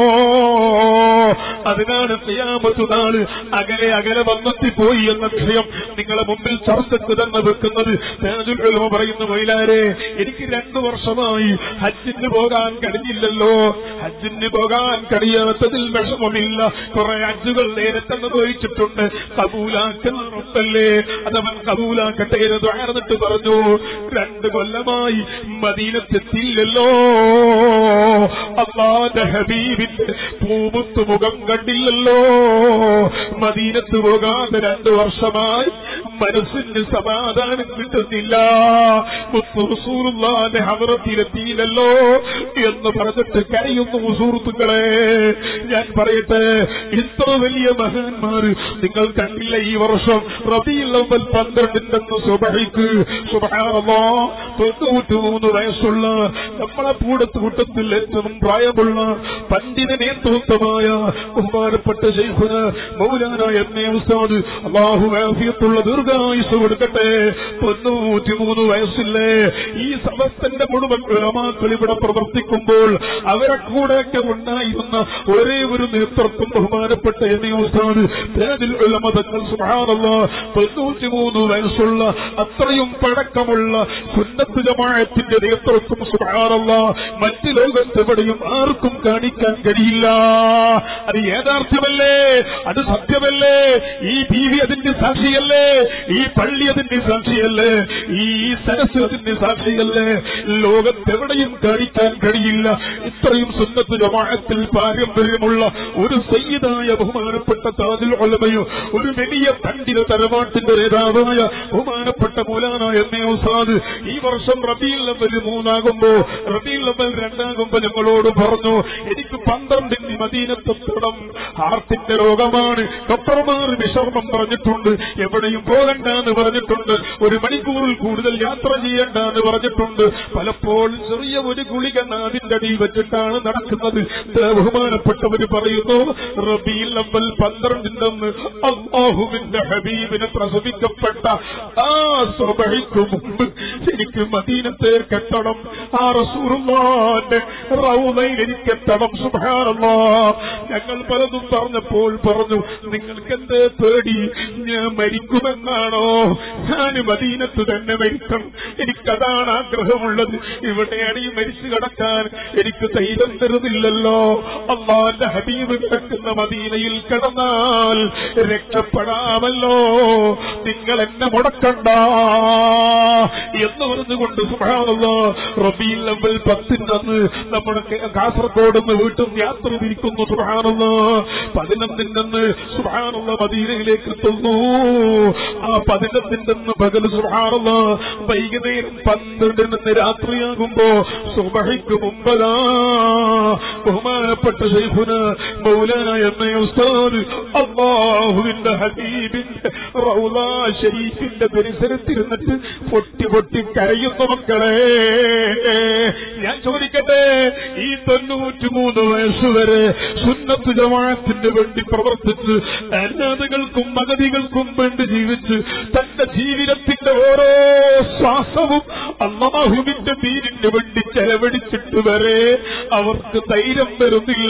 അതിനാണ് ചെയ്യാമത്തു നാള് അകലെ അകലെ വന്നെത്തിപ്പോയി എന്ന വിഷയം നിങ്ങളെ മുമ്പിൽ ചർച്ചയ്ക്ക് തന്നെ വെക്കുന്നത് താജുൽ ഉലമ പറയുന്ന മൈലാരെ എനിക്ക് രണ്ടു വർഷമായി ഹജ്ജിന് പോകാൻ കഴിഞ്ഞില്ലല്ലോ ഹജ്ജിന് പോകാൻ കഴിയാത്തതിൽ വിഷമമില്ല കുറെ ഹജ്ജുകൾ നേരത്തെ അനുഭവിച്ചിട്ടുണ്ട് കബൂലാക്കുന്ന റബ്ബല്ലേ അതവൻ കബൂലാക്കട്ടെ എന്ന് ദ്വാരന്നിട്ട് പറഞ്ഞു രണ്ട് കൊല്ലമായി മദീനത്തെത്തില്ലല്ലോ അള്ളാന്റെ ഹബീബിന്റെ പൂമുത്ത് മുഖം കണ്ടില്ലല്ലോ മദീനത്ത് പോകാതെ രണ്ടു വർഷമായി മനസ്സിന് സമാധാനം കിട്ടുന്നില്ല മുത്തുറസൂറുള്ളാന്റെ ഹവറത്തിലെത്തിയില്ലല്ലോ എന്ന് പറഞ്ഞിട്ട് കരയുന്നു സുഹൃത്തുക്കളെ ഞാൻ പറയട്ടെ ഇത്ര വലിയ മഹാന്മാര് നിങ്ങൾ കണ്ടില്ല ഈ വർഷം റബിയുള്ളവൽ പന്ത്രണ്ടിന്റെ സുബഹിക്ക് സുബഹാനല്ലാ തൊണ്ണൂറ്റിമൂന്ന് വയസ്സുള്ള നമ്മളെ കൂടത്ത് കൂട്ടത്തിൽ ഏറ്റവും പ്രായമുള്ള പണ്ഡിത നേതൃത്വമായ ബഹുമാനപ്പെട്ട ശൈഖുന് മൗലാന എന്നെ ഉസ്താദ് അള്ളാഹു ആഫിയത്തുള്ള ദീർഘായുസ് കൊടുക്കട്ടെ തൊണ്ണൂറ്റിമൂന്ന് വയസ്സില്ലേ ഈ സമസ്തന്റെ മുഴുവൻ ഉലമാക്കൾ ഇവിടെ പ്രവർത്തിക്കുമ്പോൾ അവരെ കൂടെയൊക്കെ ഉണ്ടായിരുന്ന ഒരേ ഒരു നേതൃത്വം ബഹുമാനപ്പെട്ട എന്നെ ഉസ്താദ് തേതിൽ ഉലമതങ്ങൾ സുഹാറല്ല തൊണ്ണൂറ്റിമൂന്ന് വയസ്സുള്ള അത്രയും പഴക്കമുള്ള സുന്നത്ത് ജമാഅത്തിന്റെ നേതൃത്വം സുഹാറല്ല മറ്റ് ലോകത്തെവിടെയും ആർക്കും കാണിക്കാൻ കഴിയില്ല അത് യാഥാർത്ഥ്യമല്ലേ അത് സത്യമല്ലേ ഈ ടി വി അതിന്റെ സാക്ഷിയല്ലേ ഈ പള്ളി അതിന്റെ സാക്ഷിയല്ലേ ഈ സരസ് അതിന്റെ സാക്ഷിയല്ലേ ലോകത്തെവിടെയും കാണിക്കാൻ കഴിയില്ല ഇത്രയും സുന്നത്ത് ജമാഅത്തിൽ പാരമ്പര്യമുള്ള ഒരു സയ്യിദായ ബഹുമാനപ്പെട്ട താജുൽ ഉലമയോ ഒരു വലിയ പണ്ഡിത തലമാട്ടിന്റെ നേതാവായ ബഹുമാനപ്പെട്ട മൂലാന എന്നെ ഉസാദ് ഈ വർഷം റബീൽ ലവൽ മൂന്നാകുമ്പോ റബീൽ ലവൽ രണ്ടാകുമ്പോ ഞങ്ങളോട് പറഞ്ഞു എനിക്ക് പന്ത്രണ്ടിന് മദീനത്തെത്തണം ഹാർട്ടിന്റെ രോഗമാണ് ഡോക്ടർമാർ വിഷർമ്മം പറഞ്ഞിട്ടുണ്ട് എവിടെയും പോകണ്ട എന്ന് പറഞ്ഞിട്ടുണ്ട് ഒരു മണിക്കൂറിൽ കൂടുതൽ യാത്ര ചെയ്യണ്ട എന്ന് പറഞ്ഞിട്ടുണ്ട് പലപ്പോഴും ചെറിയ ഒരു ഗുളിക നാദിന്റെ അടിയിൽ വെച്ചിട്ടാണ് നടക്കുന്നത് ബഹുമാനപ്പെട്ടവര് പറയുന്നു റബീൽ ലവൽ പന്ത്രണ്ടിന്റെ അന്ന് അള്ളാഹുവിന്റെ ഹബീബിനെ പ്രസവിക്കപ്പെട്ട ആ സ്വബഹിക്ക് മുമ്പ് എനിക്ക് മദീനത്തെ കെട്ടണം ആ റസൂറുമാന്റെ റൗലയിൽ എനിക്ക് എത്തണം സുഭാറല്ലോ ഞങ്ങൾ പലതും പറഞ്ഞപ്പോൾ പറഞ്ഞു നിങ്ങൾക്ക് എന്തേ പേടി ഞാൻ മരിക്കുമെന്നാണോ ഞാൻ മദീനത്ത് തന്നെ മരിക്കണം എനിക്കതാണ് ആഗ്രഹമുള്ളത് ഇവിടെയാണ് ഈ മരിച്ചു കിടക്കാൻ എനിക്ക് ധൈര്യം തരുന്നില്ലല്ലോ അള്ളാന്റെ ഹബീബ് കിടക്കുന്ന മദീനയിൽ കിടന്നാൽ രക്ഷപ്പെടാമല്ലോ നിങ്ങൾ എന്നെ മുടക്കണ്ട എന്ന് പറഞ്ഞുകൊണ്ട് സുഹാനുള്ള റബീൽ ലവൽ പത്തിനന്ന് നമ്മുടെ കേ- കാസർഗോഡ് നിന്ന് വീട്ടിൽ നിന്ന് യാത്ര തിരിക്കുന്നു സുഹാനുള്ള പതിനൊന്നിന്റെ അന്ന് സുഹാനുള്ള മദീനയിലേക്ക് എത്തുന്നു ആ പതിനൊന്നിന്റെ അന്ന് പകല് സുഹാനുള്ള വൈകുന്നേരം പന്ത്രണ്ടിന് നിന്ന് രാത്രിയാകുമ്പോ സുബഹിക്ക് മുമ്പതാ ബഹുമാനപ്പെട്ട ശൈഖുന മൗലാന എന്ന ഉസ്താദ് അള്ളാഹുവിന്റെ ഹബീബിന്റെ റൗള ഷരീഫിന്റെ പരിസരത്തിരുന്നിട്ട് പൊട്ടി പൊട്ടി കരയുന്ന മക്കളെ ഞാൻ ചോദിക്കട്ടെ ഈ തൊണ്ണൂറ്റിമൂന്ന് വയസ്സുവരെ സുന്നത്ത് ജമാഅത്തിന് വേണ്ടി പ്രവർത്തിച്ച് അനാഥകൾക്കും മകതികൾക്കും വേണ്ടി ജീവിച്ച് തന്റെ ജീവിതത്തിന്റെ ഓരോ ശ്വാസവും അള്ളാഹുവിന്റെ ദീനിന് വേണ്ടി ചെലവഴിച്ചിട്ട് വരെ അവർക്ക് ധൈര്യം വരുന്നില്ല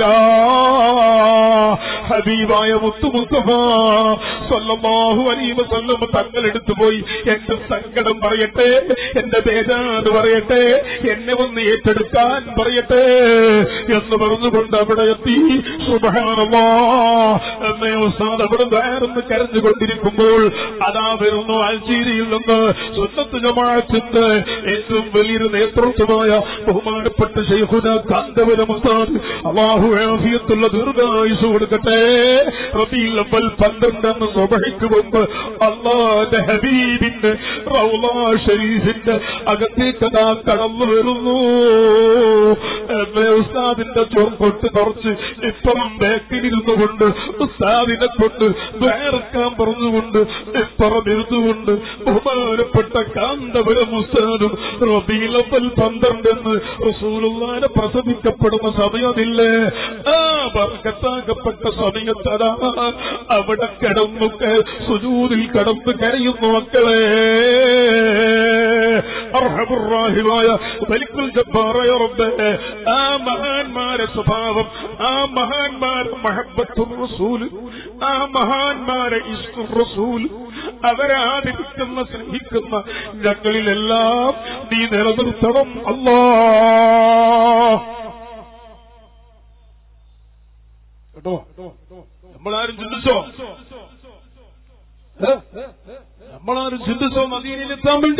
ഹബീബായ മുത്തുമുസ്തഫ സല്ലല്ലാഹു അലൈഹി വസല്ലം തങ്ങളെടുത്തു പോയി എന്റെ സങ്കടം പറയട്ടെ എന്റെ ബേജാറ് പറയട്ടെ എന്നെ ഒന്ന് ഏറ്റെടുക്കാൻ പറയട്ടെ എന്ന് പറഞ്ഞുകൊണ്ട് അവിടെ എത്തി സുബഹാനല്ലാ എന്നെ ഉസ്താദ് അവിടെ വേറൊന്ന് കരഞ്ഞുകൊണ്ടിരിക്കുമ്പോൾ അതാ വരുന്നു അൽജീരിയിൽ നിന്ന് സുന്നത്ത് ജമാഅത്തിന്റെ ഏറ്റവും വലിയൊരു നേതൃത്വമായ ബഹുമാനപ്പെട്ട ശൈഖുന കാന്തപുരം ഉസ്താദ് അള്ളാഹു ആഫിയത്തുള്ള ദീർഘായുസ് കൊടുക്കട്ടെ റബീൽ അവൽ പന്ത്രണ്ടെന്ന് സ്വബഹിക്ക് മുമ്പ് അള്ളാന്റെ ഹബീബിന്റെ റൗള ഷരീഫിന്റെ അകത്തേക്ക് അതാ കടന്നു വരുന്നു എന്നെ ഉസ്താദിന്റെ ചൊർക്കൊട്ട് കുറച്ച് ഇപ്പുറം ബാക്കിലിരുന്നു കൊണ്ട് ഉസ്താദിനെ കൊണ്ട് വേർക്കാൻ പറഞ്ഞുകൊണ്ട് ഇപ്പുറം ഇരുന്നുകൊണ്ട് ബഹുമാനപ്പെട്ട കാന്തപുരം ഉസ്താദും റബീലപ്പൽ പന്ത്രണ്ടെന്ന് റസൂലുള്ളാനെ പ്രസവിക്കപ്പെടുന്ന സമയമില്ലേ ആ ബർക്കത്താക്കപ്പെട്ട സമയത്തതാ അവിടെ കിടന്നു ക- സുജൂദിൽ കടന്ന് കരയുന്നു മക്കളെ അർഹമുറാഹിമായ വലിക്കുൽ ജബ്ബാറായ റബ്ബേ ആ മഹാന്മാരെ സ്വഭാവം ആ മഹാന്മാരെ മഹബത്തുർ റസൂൽ ആ മഹാന്മാരെ ഇസ്കുർ റസൂൽ അവരെ ആദരിക്കുന്ന സ്നേഹിക്കുന്ന ഞങ്ങളിലെല്ലാം നീ നിലനിർത്തണം അല്ലാ കേട്ടോ നമ്മളാരും ചിന്തിച്ചോ ഏ? നമ്മളാരും ചിന്തിച്ചോ മദീനയിലെത്താൻ വേണ്ടി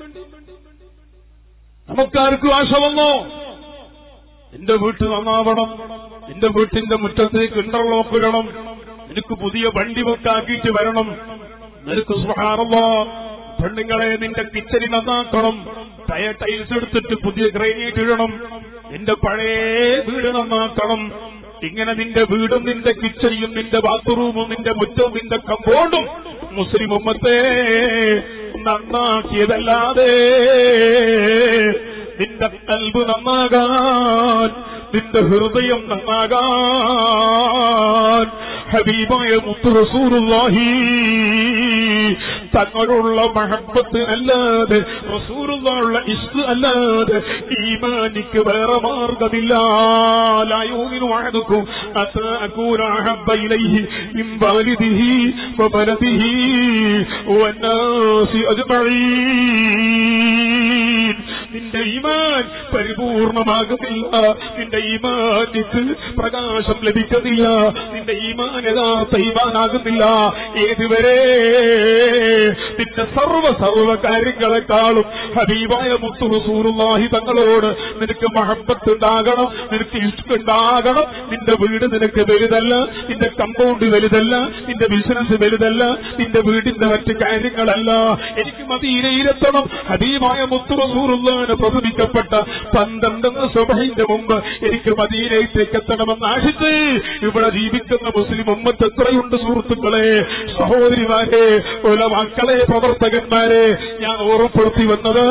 നമുക്കാർക്കും ആശ വന്നോ എന്റെ വീട്ട് നന്നാവണം എന്റെ വീട്ടിന്റെ മുറ്റത്തേക്ക് ഇന്റർലോക്ക് ഇടണം എനിക്ക് പുതിയ വണ്ടി വെക്കാക്കിയിട്ട് വരണം നിനക്ക് സുഹാറല്ലോ പെണ്ണുങ്ങളെ നിന്റെ കിച്ചണി നന്നാക്കണം ടയ ടൈൽസ് എടുത്തിട്ട് പുതിയ ഗ്രാനൈറ്റ് ഇടണം നിന്റെ പഴയ വീട് നന്നാക്കണം ഇങ്ങനെ നിന്റെ വീടും നിന്റെ കിച്ചണിയും നിന്റെ ബാത്റൂമും നിന്റെ മുറ്റവും നിന്റെ കമ്പോണ്ടും മുസ്ലിം ഉമ്മത്തെ നന്നാക്കിയതല്ലാതെ നിന്റെ കൽബ് നന്നാകാൻ നിന്റെ ഹൃദയം നന്നാകാൻ ഹബീബായ മുത്തു റസൂറുല്ലാഹി തങ്ങളുള്ള മഹബത്ത് അല്ലാതെ റസൂറുള്ള ഇഷ്ട് അല്ലാതെ ഈമാനിക്ക് വേറെ മാർഗമില്ല ലായൂമിനു അഹദുക്കും അസാ അകൂന അഹബ്ബ ഇലൈഹി മിൻ വാലിദിഹി വബലദിഹി വന്നാസി അജ്മഈൻ നിന്റെ ഈമാൻ പരിപൂർണമാകുന്നില്ല നിന്റെ ഈമാനിക്ക് പ്രകാശം ലഭിക്കുന്നില്ല നിന്റെ ഈമാൻ യഥാർത്ഥ ഈമാനാകുന്നില്ല ഏതുവരെ നിന്റെ സർവ സർവ കാര്യങ്ങളെക്കാളും ഹബീബായ മുത്തു റസൂലുള്ളാഹി തങ്ങളോട് നിനക്ക് മഹബത്ത് ഉണ്ടാകണം നിനക്ക് ഇഷ്ടമുണ്ടാകണം നിന്റെ വീട് നിനക്ക് വലുതല്ല നിന്റെ കമ്പൗണ്ട് വലുതല്ല നിന്റെ ബിസിനസ് വലുതല്ല നിന്റെ വീടിന്റെ മറ്റ് കാര്യങ്ങളല്ല എനിക്ക് മദീനയിലെത്തണം ഹബീബായ മുത്തു റസൂലുള്ളാഹിനെ പ്രസവിക്കപ്പെട്ട പന്ത്രണ്ടെന്ന് സുബഹിന്റെ മുമ്പ് എനിക്ക് മദീനയിലേക്ക് എത്തണമെന്ന് ആശിച്ച് ഇവിടെ ജീവിക്കുന്ന മുസ്ലിം ഉമ്മത്ത് എത്രയുണ്ട് സുഹൃത്തുക്കളെ സഹോദരിമാരെ മക്കളെ പ്രവർത്തകന്മാരെ ഞാൻ ഓർമ്മപ്പെടുത്തി വന്നത്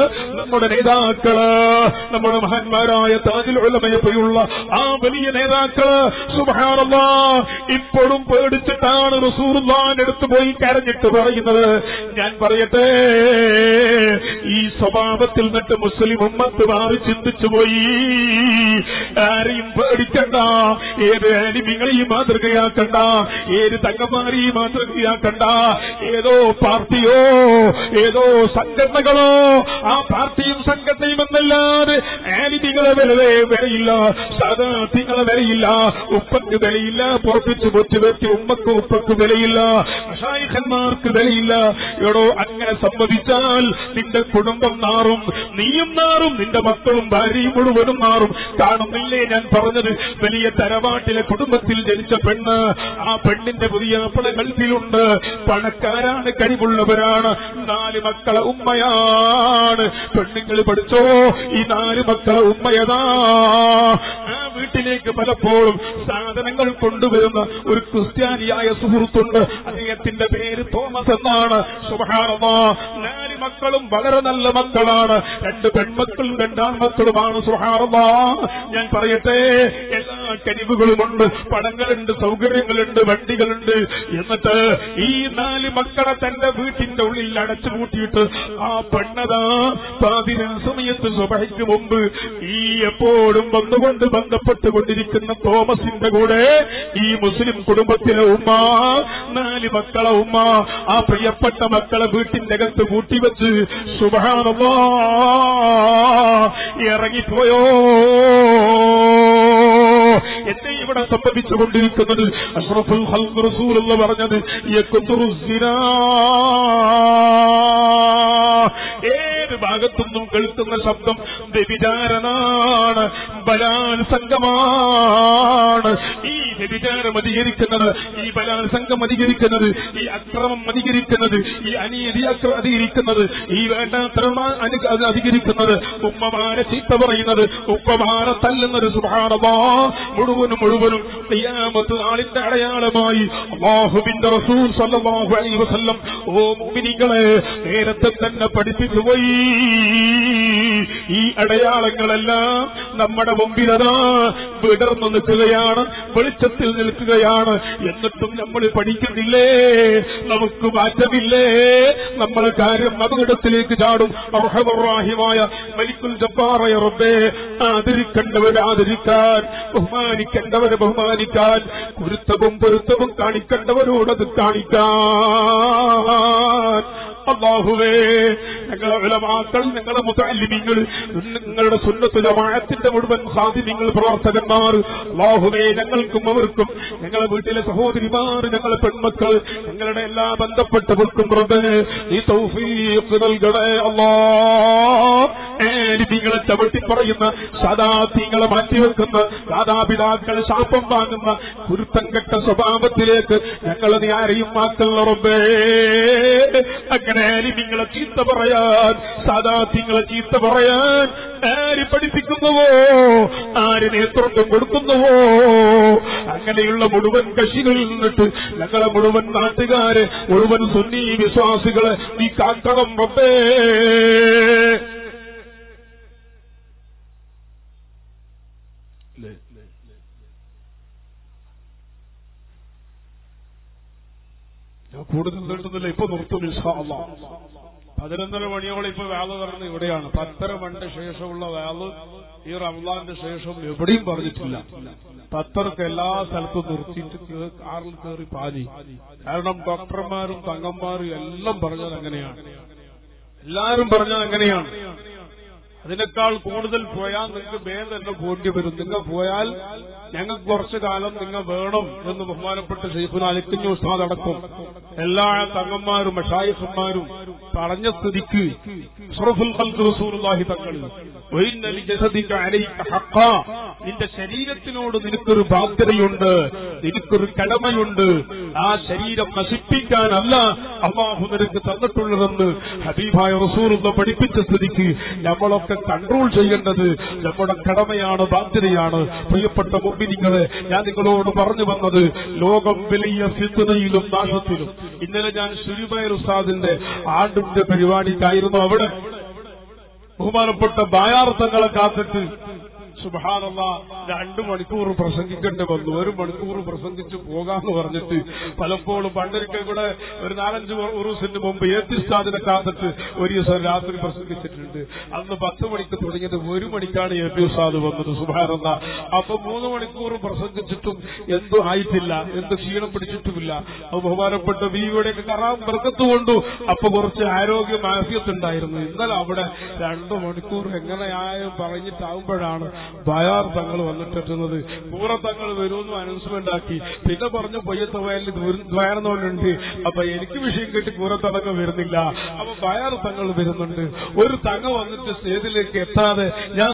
നമ്മുടെ നേതാക്കള് നമ്മുടെ മഹാന്മാരായ താജിൽ ഉലമയപ്പോഴുള്ള ആ വലിയ നേതാക്കള് സുബഹാനല്ലാ ഇപ്പോഴും പേടിച്ചിട്ടാണ് റസൂറുല്ലാന്റെ അടുത്ത് പോയി കരഞ്ഞിട്ട് പറയുന്നത് ഞാൻ പറയട്ടെ ഈ സ്വഭാവത്തിൽ നിന്നിട്ട് മുസ്ലിം ഉമ്മത്ത് മാറി ചിന്തിച്ചു പോയി ആരെയും പേടിക്കണ്ട ഏത് അനിമികളെയും മാതൃകയാക്കണ്ട ഏത് തങ്ങന്മാരെയും മാതൃകയാക്കണ്ട ഏതോ പാർട്ടിയോ ഏതോ സംഘടനകളോ ആ പാർട്ടിയും സംഘടനയും എന്നല്ലാതെ ആനിമികളെ വിലവേ വിലയില്ല സാധാർത്ഥികളെ വിലയില്ല ഉപ്പക്ക് വിലയില്ല പുറപ്പിച്ച് പൊറ്റുവെച്ച് ഉമ്മക്ക് ഉപ്പക്ക് വിലയില്ല ഷായിഖന്മാർക്ക് വിലയില്ല എടോ അങ്ങനെ സംഭവിച്ചാൽ നിന്റെ കുടുംബം നാറും നീയും നാറും നിന്റെ മക്കളും ഭാര്യയും മുഴുവനും നാറും കാണുന്നില്ലേ ഞാൻ പറഞ്ഞത് വലിയ തരവാട്ടിലെ കുടുംബത്തിൽ ജനിച്ച പെണ്ണ് ആ പെണ്ണിന്റെ പുതിയ അപ്പള ഗൾഫിലുണ്ട് പണക്കാരാണ് കഴിവുള്ളവരാണ് നാല് മക്കളെ ഉമ്മയാണ് പെണ്ണുങ്ങൾ പഠിച്ചോ ഈ നാല് മക്കളെ ഉമ്മയതാ ആ വീട്ടിലേക്ക് പലപ്പോഴും സാധനങ്ങൾ കൊണ്ടുവരുന്ന ഒരു ക്രിസ്ത്യാനിയായ സുഹൃത്തുണ്ട് അദ്ദേഹത്തിന്റെ പേര് തോമസ് എന്നാണ് സുബഹാനല്ലാ നാല് മക്കളും വളരെ നല്ല മക്കളാണ് രണ്ട് പെൺമക്കളും രണ്ടാൺമക്കളുമാണ് സുഹാറല്ലാ ഞാൻ പറയട്ടെ എല്ലാ കഴിവുകളുമുണ്ട് പണങ്ങളുണ്ട് സൗകര്യങ്ങളുണ്ട് വണ്ടികളുണ്ട് എന്നിട്ട് ഈ നാല് മക്കളെ തന്റെ വീട്ടിന്റെ ഉള്ളിൽ അടച്ചു പൂട്ടിയിട്ട് ആ പെണ്ണതാ പാതിര സമയത്ത് സുബഹയ്ക്ക് മുമ്പ് ഈ എപ്പോഴും വന്നുകൊണ്ട് ബന്ധപ്പെട്ടുകൊണ്ടിരിക്കുന്ന തോമസിന്റെ കൂടെ ഈ മുസ്ലിം കുടുംബത്തിലെ ഉമ്മ നാല് മക്കളെ ഉമ്മ ആ പ്രിയപ്പെട്ട മക്കളെ വീട്ടിന്റെ അകത്ത് പൂട്ടിവെച്ച് സുബഹാനല്ലാ ഇറങ്ങിപ്പോയോ എന്നെ ഇവിടെ സംഭവിച്ചുകൊണ്ടിരിക്കുന്നത് അഷ്റഫുൽ ഹൽക്ക് റസൂൽ എന്ന് പറഞ്ഞത് യക്കുത്തുറു സിനാ. ഏത് ഭാഗത്തുനിന്നും കേൾക്കുന്ന ശബ്ദം വ്യഭിചാരനാണ് ബലാത്സംഗമാണ് ഈ വ്യഭിചാരം അധികരിക്കുന്നത് ഈ ബലാത്സംഗം അധികരിക്കുന്നത് ഈ അക്രമം അധികരിക്കുന്നത് ഈ അനീതി അക്ര- അധികരിക്കുന്നത് ഈ വേണ്ടാത്തരമ അനു- അത് അധികരിക്കുന്നത് ഉമ്മമാരെ ചീത്ത പറയുന്നത് ഉപ്പമാരെ തല്ലുന്നത് സുഭാണമാ മുഴുവനും മുഴുവനും ഖിയാമത്ത് നാളിന്റെ അടയാളമായി അള്ളാഹുവിന്റെ റസൂൽ സല്ലല്ലാഹു അലൈഹി വസല്ലം ഓ മുഅ്മിനീങ്ങളെ നേരത്തെ തന്നെ പഠിപ്പിച്ചു പോയി ഈ അടയാളങ്ങളെല്ലാം നമ്മുടെ മുമ്പിലതാ വിടർന്നു നിൽക്കുകയാണ് വെളിച്ചത്തിൽ നിൽക്കുകയാണ് എന്നിട്ടും നമ്മൾ പഠിക്കുന്നില്ലേ നമുക്ക് മാറ്റമില്ലേ നമ്മളെ കാര്യം അപകടത്തിലേക്ക് ചാടും അർഹമറാഹിമായ മലിക്കുൽ ജബ്ബാറയ റബ്ബേ ആദരിക്കേണ്ടവരെ ആദരിക്കാൻ ബഹുമാനിക്കേണ്ടവരെ ബഹുമാനിക്കാൻ കുരുത്തവും പൊരുത്തവും കാണിക്കേണ്ടവരോടത് കാണിക്കാൻ അള്ളാഹുവേ ഞങ്ങളെ വിലമാക്കൾ ഞങ്ങളെ മുതാലിമിങ്ങൾ നിങ്ങളുടെ സുന്നത്ത് ജമാഅത്തിന്റെ മുഴുവൻ സാധ്യങ്ങൾ പ്രവർത്തകന്മാർ അള്ളാഹുവേ ഞങ്ങൾക്കും അവർക്കും ഞങ്ങളെ വീട്ടിലെ സഹോദരിമാർ ഞങ്ങളെ പെൺമക്കൾ ഞങ്ങളുടെ എല്ലാ ബന്ധപ്പെട്ടവർക്കും റബ്ബേ നീ തൗഫീഖ് നൽകണേ അല്ലാ നിങ്ങളെ ചവിട്ടി പറയുന്ന സദാത്തിങ്ങളെ മാറ്റിവെക്കുന്ന മാതാപിതാക്കളെ ശാപം വാങ്ങുന്ന കുരുത്തം കെട്ട സ്വഭാവത്തിലേക്ക് ഞങ്ങളെ നീ ആരെയും മാക്കല്ല റബ്ബേ അങ്ങനെ നിങ്ങളെ ചീത്ത പറയാൻ സാദാത്യങ്ങളെ ചീത്ത പറയാൻ ആര് പഠിപ്പിക്കുന്നുവോ ആര് നേതൃത്വം കൊടുക്കുന്നുവോ അങ്ങനെയുള്ള മുഴുവൻ കക്ഷികളിൽ നിന്നിട്ട് ഞങ്ങളെ മുഴുവൻ നാട്ടുകാരെ മുഴുവൻ സുന്നി വിശ്വാസികളെ നീ കാക്കണം റബ്ബേ ഞാൻ കൂടുതൽ നീട്ടുന്നില്ല ഇപ്പൊ നിർത്തും ഇൻഷാ അല്ലാ. പതിനൊന്നര മണിയോളം ഇപ്പൊ വേള പറഞ്ഞ് ഇവിടെയാണ് പത്തര മണിന്റെ ശേഷമുള്ള വേള് ഈ റംലാന്റെ ശേഷം എവിടെയും പറഞ്ഞിട്ടില്ല പത്തരക്ക് എല്ലാ സ്ഥലത്തും നിർത്തിയിട്ട് കേ- കാറിൽ കയറി പാലി കാരണം ഡോക്ടർമാരും തങ്ങന്മാരും എല്ലാം പറഞ്ഞത് അങ്ങനെയാണ് എല്ലാരും പറഞ്ഞത് അങ്ങനെയാണ് അതിനേക്കാൾ കൂടുതൽ പോയാൽ നിങ്ങൾക്ക് വേഗം തന്നെ പോണ്ടി വരും നിങ്ങൾ പോയാൽ ഞങ്ങൾക്ക് കുറച്ചു കാലം നിങ്ങൾ വേണം എന്ന് ബഹുമാനപ്പെട്ട ഷെയ്ഖുന അലിക്കുഞ്ഞു ഉസ്താദ് അടക്കം എല്ലാ തങ്ങന്മാരും മഷായിഖന്മാരും പറഞ്ഞ സ്ഥിതിക്ക് അഷ്റഫുൽ ഖൽഖ് റസൂലുള്ളാഹി തങ്ങൾ വഇന്ന ലിജസദിക അലൈക ഹഖ്ഖാ നിന്റെ ശരീരത്തിനോട് നിനക്കൊരു ബാധ്യതയുണ്ട് നിനക്കൊരു കടമയുണ്ട് ആ ശരീരം നശിപ്പിക്കാനല്ല അള്ളാഹു നിനക്ക് തന്നിട്ടുള്ളതെന്ന് ഹബീബായ റസൂറുള്ള പഠിപ്പിച്ച സ്ഥിതിക്ക് നമ്മളൊക്കെ കൺട്രോൾ ചെയ്യേണ്ടത് നമ്മുടെ കടമയാണ് ബാധ്യതയാണ് പ്രിയപ്പെട്ട മുമ്പിനിങ്ങളെ ഞാൻ നിങ്ങളോട് പറഞ്ഞു വന്നത് ലോകം വലിയ ഫിത്തനയിലും നാശത്തിലും ഇന്നലെ ഞാൻ ശുരിബൈർ ഉസ്താദിന്റെ ആണ്ടിന്റെ പരിപാടിക്കായിരുന്നു അവിടെ ബഹുമാനപ്പെട്ട ബായാർത്ഥങ്ങളെ കാത്തിട്ട് സുബഹാനല്ല രണ്ടു മണിക്കൂർ പ്രസംഗിക്കേണ്ടി വന്നു ഒരു മണിക്കൂർ പ്രസംഗിച്ച് പോകാന്ന് പറഞ്ഞിട്ട് പലപ്പോഴും പണ്ടൊരിക്കൽ കൂടെ ഒരു നാലഞ്ച് ഉറൂസിന് മുമ്പ് ഏത്തിസ്താദിനെ കാത്തിട്ട് ഒരു ദിവസം രാത്രി പ്രസംഗിച്ചിട്ടുണ്ട് അന്ന് പത്ത് മണിക്ക് തുടങ്ങിയത് ഒരു മണിക്കാണ് എ പി ഉസ്താദ് വന്നത് സുബഹാനല്ല അപ്പൊ മൂന്ന് മണിക്കൂർ പ്രസംഗിച്ചിട്ടും എന്തും ആയിട്ടില്ല എന്ത് ക്ഷീണം പിടിച്ചിട്ടുമില്ല അത് ബഹുമാനപ്പെട്ട ബീവിയുടെയൊക്കെ കറാം ബർക്കത്ത് കൊണ്ടു അപ്പൊ കുറച്ച് ആരോഗ്യം ആഫിയത്തുണ്ടായിരുന്നു ഇന്നലെ അവിടെ രണ്ടു മണിക്കൂർ എങ്ങനെയായും പറഞ്ഞിട്ടാവുമ്പോഴാണ് ബയാർ തങ്ങൾ വന്നിട്ടെത്തുന്നത് പൂറ തങ്ങൾ വരുമെന്നും അനൗൺസ്മെന്റ് ആക്കി പിന്നെ പറഞ്ഞു പൊയ്യത്ത വയലിൽ ദ്വാരനോലുണ്ട് അപ്പൊ എനിക്ക് വിഷയം കേട്ട് കൂറത്തടക്കം വരുന്നില്ല അപ്പൊ ബയാർ തങ്ങൾ വരുന്നുണ്ട് ഒരു തങ്ങ വന്നിട്ട് സ്റ്റേജിലേക്ക് എത്താതെ ഞാൻ